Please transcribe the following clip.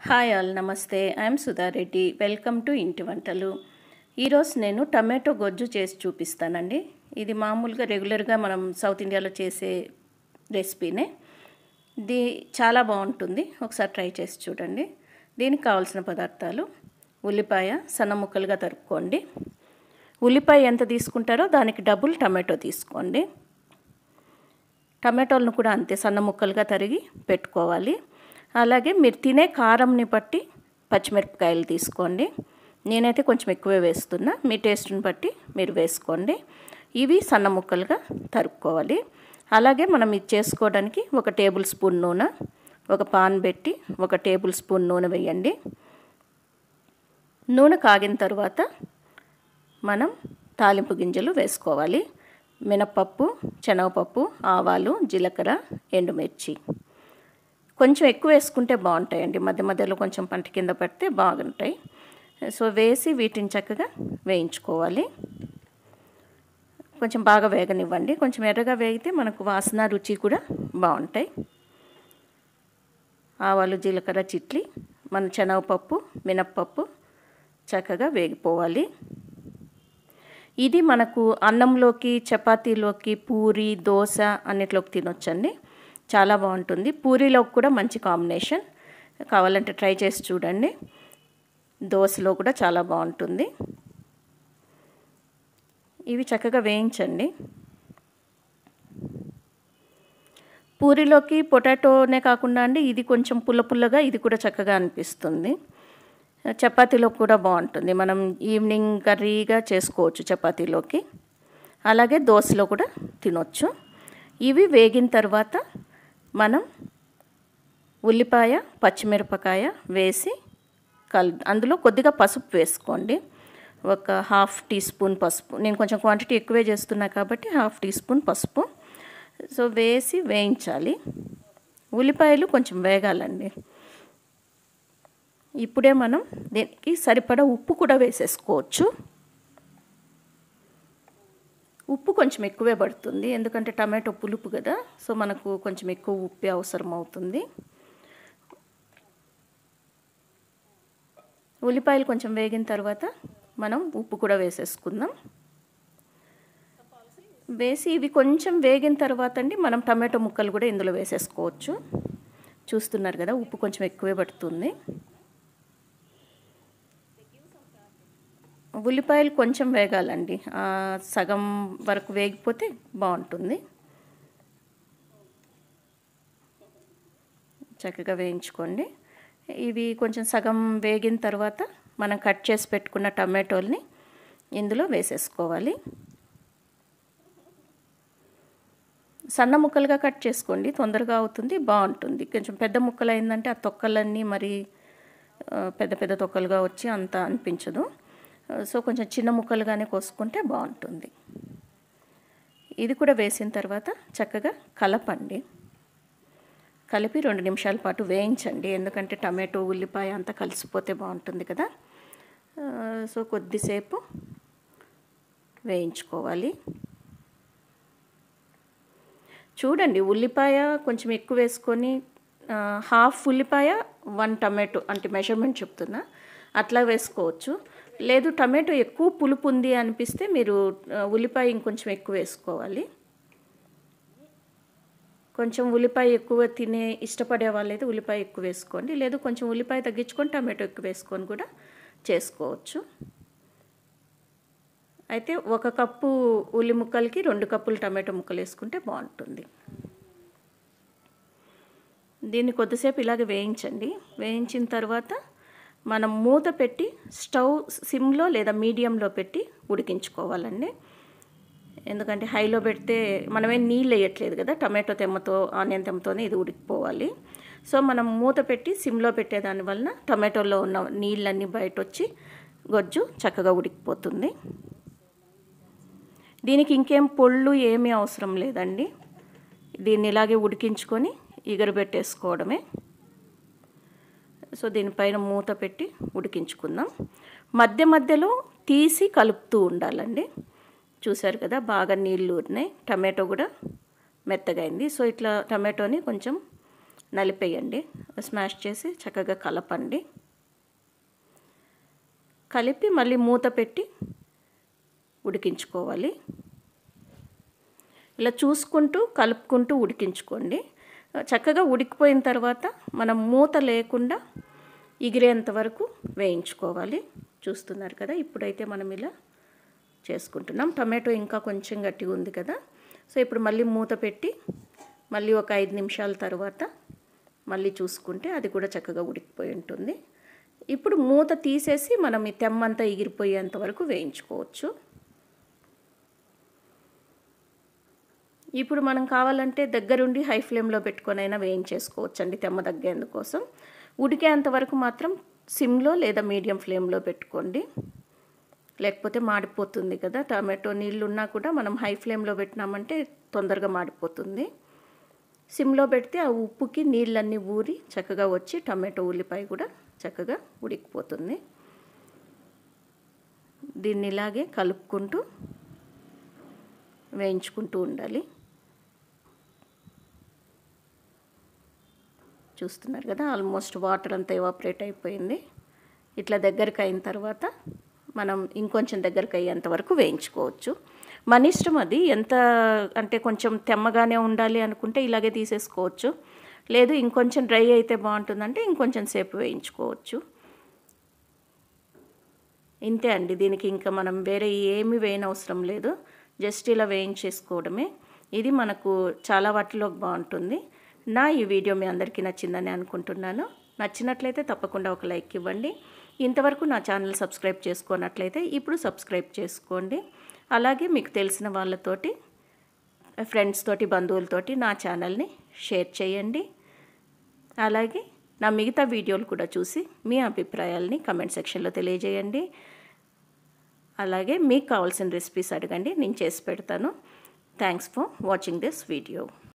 hi all నమస్తే I'm Sudha Reddy welcome to ఇంటి వంటలు ఈరోజు నేను టమాటో గొజ్జు చేసి చూపిస్తానండి ఇది మామూలుగా రెగ్యులర్గా మనం సౌత్ ఇండియాలో చేసే రెసిపీనే ఇది చాలా బాగుంటుంది ఒకసారి ట్రై చేసి చూడండి దీనికి కావాల్సిన పదార్థాలు ఉల్లిపాయ సన్న ముక్కలుగా తరుపుకోండి ఉల్లిపాయ ఎంత తీసుకుంటారో దానికి డబుల్ టమాటో తీసుకోండి టమాటోలను కూడా అంతే సన్న ముక్కలుగా తరిగి పెట్టుకోవాలి అలాగే మీరు తినే కారంని బట్టి పచ్చిమిరపకాయలు తీసుకోండి నేనైతే కొంచెం ఎక్కువే వేస్తున్నా మీ టేస్ట్ని బట్టి మీరు వేసుకోండి ఇవి సన్న ముక్కలుగా తరుపుకోవాలి అలాగే మనం ఇది చేసుకోవడానికి ఒక టేబుల్ స్పూన్ నూనె ఒక పాన్ పెట్టి ఒక టేబుల్ స్పూన్ నూనె వేయండి నూనె కాగిన తర్వాత మనం తాలింపు గింజలు వేసుకోవాలి మినపప్పు శనగపప్పు ఆవాలు జీలకర్ర ఎండుమిర్చి కొంచెం ఎక్కువ వేసుకుంటే బాగుంటాయండి మధ్య మధ్యలో కొంచెం పంట కింద పడితే బాగుంటాయి సో వేసి వీటిని చక్కగా వేయించుకోవాలి కొంచెం బాగా వేగనివ్వండి కొంచెం ఎర్రగా వేగితే మనకు వాసన రుచి కూడా బాగుంటాయి ఆవాలు జీలకర్ర చిట్లి మన శనగపప్పు మినప్పప్పు చక్కగా వేగిపోవాలి ఇది మనకు అన్నంలోకి చపాతీలోకి పూరి దోశ అన్నిట్లోకి తినొచ్చండి చాలా బాగుంటుంది పూరీలోకి కూడా మంచి కాంబినేషన్ కావాలంటే ట్రై చేసి చూడండి దోశలో కూడా చాలా బాగుంటుంది ఇవి చక్కగా వేయించండి పూరిలోకి పొటాటోనే కాకుండా అండి ఇది కొంచెం పుల్ల పుల్లగా ఇది కూడా చక్కగా అనిపిస్తుంది చపాతీలో కూడా బాగుంటుంది మనం ఈవినింగ్ కర్రీగా చేసుకోవచ్చు చపాతీలోకి అలాగే దోశలో కూడా తినొచ్చు ఇవి వేగిన తర్వాత మనం ఉల్లిపాయ పచ్చిమిరపకాయ వేసి కల్ అందులో కొద్దిగా పసుపు వేసుకోండి ఒక హాఫ్ టీ స్పూన్ పసుపు నేను కొంచెం క్వాంటిటీ ఎక్కువే చేస్తున్నా కాబట్టి హాఫ్ టీ స్పూన్ పసుపు సో వేసి వేయించాలి ఉల్లిపాయలు కొంచెం వేగాలండి ఇప్పుడే మనం దీనికి సరిపడా ఉప్పు కూడా వేసేసుకోవచ్చు ఉప్పు కొంచెం ఎక్కువే పడుతుంది ఎందుకంటే టమాటో పులుపు కదా సో మనకు కొంచెం ఎక్కువ ఉప్పే అవసరం అవుతుంది ఉల్లిపాయలు కొంచెం వేగిన తర్వాత మనం ఉప్పు కూడా వేసేసుకుందాం వేసి ఇవి కొంచెం వేగిన తర్వాత అండి మనం టమాటో ముక్కలు కూడా ఇందులో వేసేసుకోవచ్చు చూస్తున్నారు కదా ఉప్పు కొంచెం ఎక్కువే పడుతుంది ఉల్లిపాయలు కొంచెం వేగాలండి సగం వరకు వేగిపోతే బాగుంటుంది చక్కగా వేయించుకోండి ఇవి కొంచెం సగం వేగిన తర్వాత మనం కట్ చేసి పెట్టుకున్న టమాటోల్ని ఇందులో వేసేసుకోవాలి సన్న ముక్కలుగా కట్ చేసుకోండి తొందరగా అవుతుంది బాగుంటుంది కొంచెం పెద్ద ముక్కలు అయిందంటే ఆ తొక్కలన్నీ మరి పెద్ద పెద్ద తొక్కలుగా వచ్చి అంత అనిపించదు సో కొంచెం చిన్న ముక్కలుగానే కోసుకుంటే బాగుంటుంది ఇది కూడా వేసిన తర్వాత చక్కగా కలపండి కలిపి రెండు నిమిషాల పాటు వేయించండి ఎందుకంటే టమాటో ఉల్లిపాయ అంతా కలిసిపోతే బాగుంటుంది కదా సో కొద్దిసేపు వేయించుకోవాలి చూడండి ఉల్లిపాయ కొంచెం ఎక్కువ వేసుకొని హాఫ్ ఉల్లిపాయ వన్ టమాటో అంటే మెజర్మెంట్ చెప్తున్నా అట్లా వేసుకోవచ్చు లేదు టమాటో ఎక్కువ పులుపు ఉంది అనిపిస్తే మీరు ఉల్లిపాయ ఇంకొంచెం ఎక్కువ వేసుకోవాలి కొంచెం ఉల్లిపాయ ఎక్కువ తినే ఇష్టపడే వాళ్ళైతే ఉల్లిపాయ ఎక్కువ వేసుకోండి లేదు కొంచెం ఉల్లిపాయ తగ్గించుకొని టమాటో ఎక్కువ వేసుకొని కూడా చేసుకోవచ్చు అయితే ఒక కప్పు ఉల్లి ముక్కలకి రెండు కప్పులు టమాటో ముక్కలు వేసుకుంటే బాగుంటుంది దీన్ని కొద్దిసేపు ఇలాగే వేయించండి వేయించిన తర్వాత మనం మూత పెట్టి స్టవ్ సిమ్లో లేదా మీడియంలో పెట్టి ఉడికించుకోవాలండి ఎందుకంటే హైలో పెడితే మనమేం నీళ్ళు వేయట్లేదు కదా టమాటో తెమ్మతో ఆనియన్ తెమ్మతోనే ఇది ఉడికిపోవాలి సో మనం మూత పెట్టి సిమ్లో పెట్టేదాని వలన టమాటోలో ఉన్న నీళ్ళన్నీ బయట వచ్చి గొజ్జు చక్కగా ఉడికిపోతుంది దీనికి ఇంకేం పొళ్ళు ఏమీ అవసరం లేదండి దీన్ని ఇలాగే ఉడికించుకొని ఎగరబెట్టేసుకోవడమే సో దీనిపైన మూత పెట్టి ఉడికించుకుందాం మధ్య మధ్యలో తీసి కలుపుతూ ఉండాలండి చూసారు కదా బాగా నీళ్ళు ఊరినాయి టమాటో కూడా మెత్తగా అయింది సో ఇట్లా టమాటోని కొంచెం నలిపేయండి స్మాష్ చేసి చక్కగా కలపండి కలిపి మళ్ళీ మూత పెట్టి ఉడికించుకోవాలి ఇలా చూసుకుంటూ కలుపుకుంటూ ఉడికించుకోండి చక్కగా ఉడికిపోయిన తర్వాత మనం మూత లేకుండా ఎగిరేంత వరకు వేయించుకోవాలి చూస్తున్నారు కదా ఇప్పుడైతే మనం ఇలా చేసుకుంటున్నాం టమాటో ఇంకా కొంచెం గట్టిగా ఉంది కదా సో ఇప్పుడు మళ్ళీ మూత పెట్టి మళ్ళీ ఒక ఐదు నిమిషాల తర్వాత మళ్ళీ చూసుకుంటే అది కూడా చక్కగా ఉడికిపోయి ఉంటుంది ఇప్పుడు మూత తీసేసి మనం ఈ తెమ్మంతా ఎగిరిపోయేంత వరకు వేయించుకోవచ్చు ఇప్పుడు మనం కావాలంటే దగ్గరుండి హై ఫ్లేమ్లో పెట్టుకొని అయినా వేయించేసుకోవచ్చు అండి తెమ్మ తగ్గేందుకోసం ఉడికేంత వరకు మాత్రం సిమ్లో లేదా మీడియం ఫ్లేమ్లో పెట్టుకోండి లేకపోతే మాడిపోతుంది కదా టమాటో నీళ్ళు ఉన్నా కూడా మనం హై ఫ్లేమ్లో పెట్టినామంటే తొందరగా మాడిపోతుంది సిమ్లో పెడితే ఆ ఉప్పుకి నీళ్ళన్నీ ఊరి చక్కగా వచ్చి టమాటో ఉల్లిపాయ కూడా చక్కగా ఉడికిపోతుంది దీన్ని ఇలాగే కలుపుకుంటూ వేయించుకుంటూ ఉండాలి చూస్తున్నారు కదా ఆల్మోస్ట్ వాటర్ అంతా ఎవాపరేట్ అయిపోయింది ఇట్లా దగ్గరికి అయిన తర్వాత మనం ఇంకొంచెం దగ్గరికి అయ్యేంత వరకు వేయించుకోవచ్చు మన ఇష్టం అది ఎంత అంటే కొంచెం తెమ్మగానే ఉండాలి అనుకుంటే ఇలాగే తీసేసుకోవచ్చు లేదు ఇంకొంచెం డ్రై అయితే బాగుంటుందంటే ఇంకొంచెం సేపు వేయించుకోవచ్చు ఇంతే అండి దీనికి ఇంకా మనం వేరే ఏమి వేయనవసరం లేదు జస్ట్ ఇలా వేయించేసుకోవడమే ఇది మనకు చాలా వాటిలో బాగుంటుంది నా ఈ వీడియో మీ అందరికీ నచ్చిందని అనుకుంటున్నాను నచ్చినట్లయితే తప్పకుండా ఒక లైక్ ఇవ్వండి ఇంతవరకు నా ఛానల్ సబ్స్క్రైబ్ చేసుకున్నట్లయితే ఇప్పుడు సబ్స్క్రైబ్ చేసుకోండి అలాగే మీకు తెలిసిన వాళ్ళతోటి ఫ్రెండ్స్ తోటి బంధువులతోటి నా ఛానల్ని షేర్ చేయండి అలాగే నా మిగతా వీడియోలు కూడా చూసి మీ అభిప్రాయాల్ని కమెంట్ సెక్షన్లో తెలియజేయండి అలాగే మీకు కావాల్సిన రెసిపీస్ అడగండి నేను చేసి పెడతాను thanks for watching this video